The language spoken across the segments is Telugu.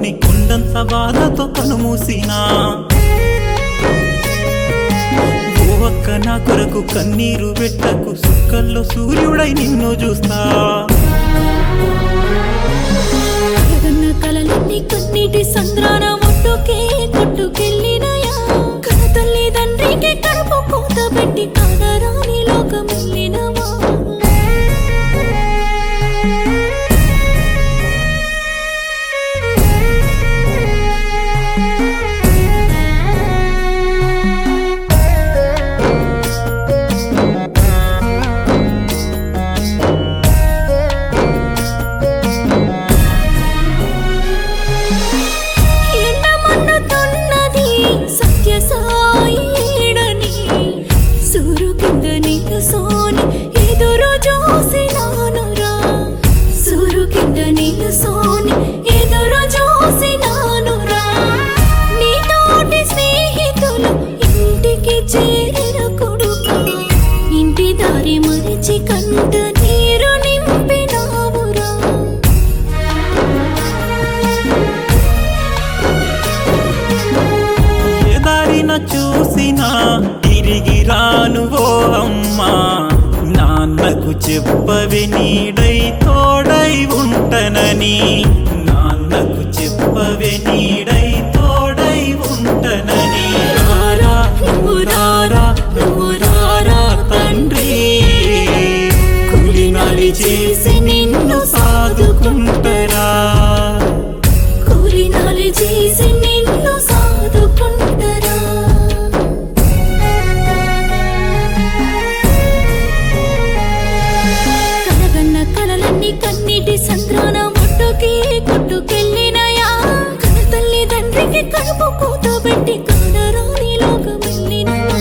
కమ్ముకొని కొండంత బాధతో కనుమూసినా ఓ అక్క నా కొరకు కన్నీరు పెట్టకు సుక్కల్లో సూర్యుడై నిన్ను చూస్తా కలగన్న కలలన్నీ కన్నీటి సంద్రాన ఒట్టుకే కొట్టుకెళ్ళినయా కన తల్లి తండ్రికి కడుపు కూత పెట్టి కానరాని లోకం వెళ్ళినవా ఎండమన్నుతున్నది సత్యసాయి ఏడని సూరు కింద నిలుసోని ఎదురు చూసినానురా సూరు కింద నిలుసోని ఎదురు చూసినానురా నీతోటి స్నేహితులు ఇంటికి చేరిన కొడుకు ఇంటి దారి మరిచి కంట నీరు నింపినావురా ఏ దారిన చూసినా తిరిగి రాను ఓ అమ్మా నాన్నకు చెప్పవే నీడై తోడై ఉంటనని నాన్నకు చెప్పవే నీడై తోడై ఉంటనని రారా నువ్వు రారా నువ్వు రారా తండ్రి కూలినాలి చేసి నిన్ను సాదుకుంటరా కూలినాలి చేసి నిన్ను సాదుకుంటరా కలగన్న కలలన్నీ కన్నీటి సంద్రాన ఒట్టుకి కొట్టుకెళ్ళినయా కన తల్లి తండ్రికి కడుపు కూత పెట్టి కానరాని లోకం వెళ్ళినవా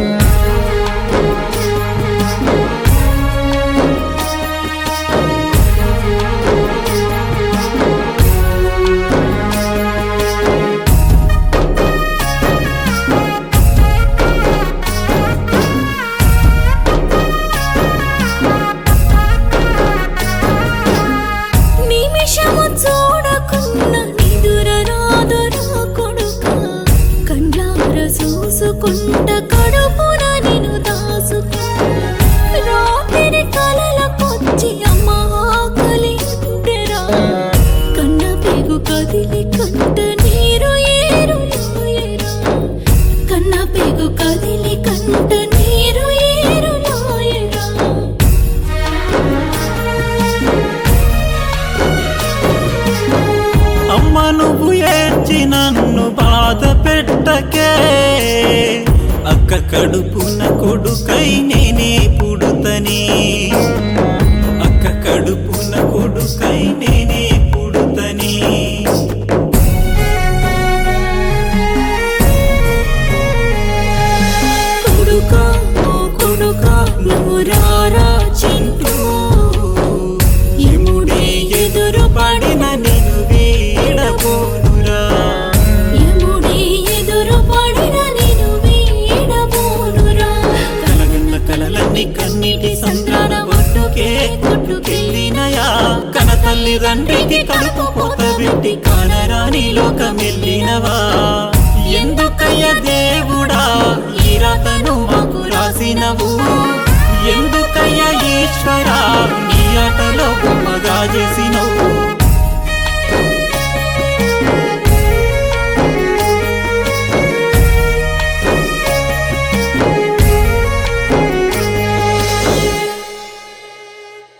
నిమిషము చూడకున్న నిదుర రాదురా కొడుక కండ్లార చూసుకుంట కడుపున నిన్ను దాసుకుంట రాత్రి కలలకొచ్చి అమ్మ ఆకలి ఉంటెరా కన్న పేగు కదిలి కంట నీరు ఏరు లాయరా కన్న పేగు కదిలి కంట నీరు ఏరు లాయరా అమ్మ నువ్వు ఏడ్చి నన్ను బాధ పెట్టకే అక్క కడుపున కొడుకై నేనే పుడుతని అక్క కడుపున కొడుకై నేనే పుడుతని కొడుకా ఓ కొడుకా నువ్వు రారా చింటూ యముడే ఎదురు పడిన నేను వీడబోనురా యముడి ఎదురు పడిన నేను వీడబోనురా కలగన్న కలలన్నీ కన్నీటి సంద్రాన ఒట్టుకే కొట్టుకెళ్ళినయా కన తల్లి తండ్రికి కడుపు పోత పెట్టి కానరాని లోకమెళ్ళినవా ఎందుకయ్య దేవుడా ఈ రాతను మాకు రాసినవు ఎందుకయ్య ఈశ్వరా నీ ఆటలో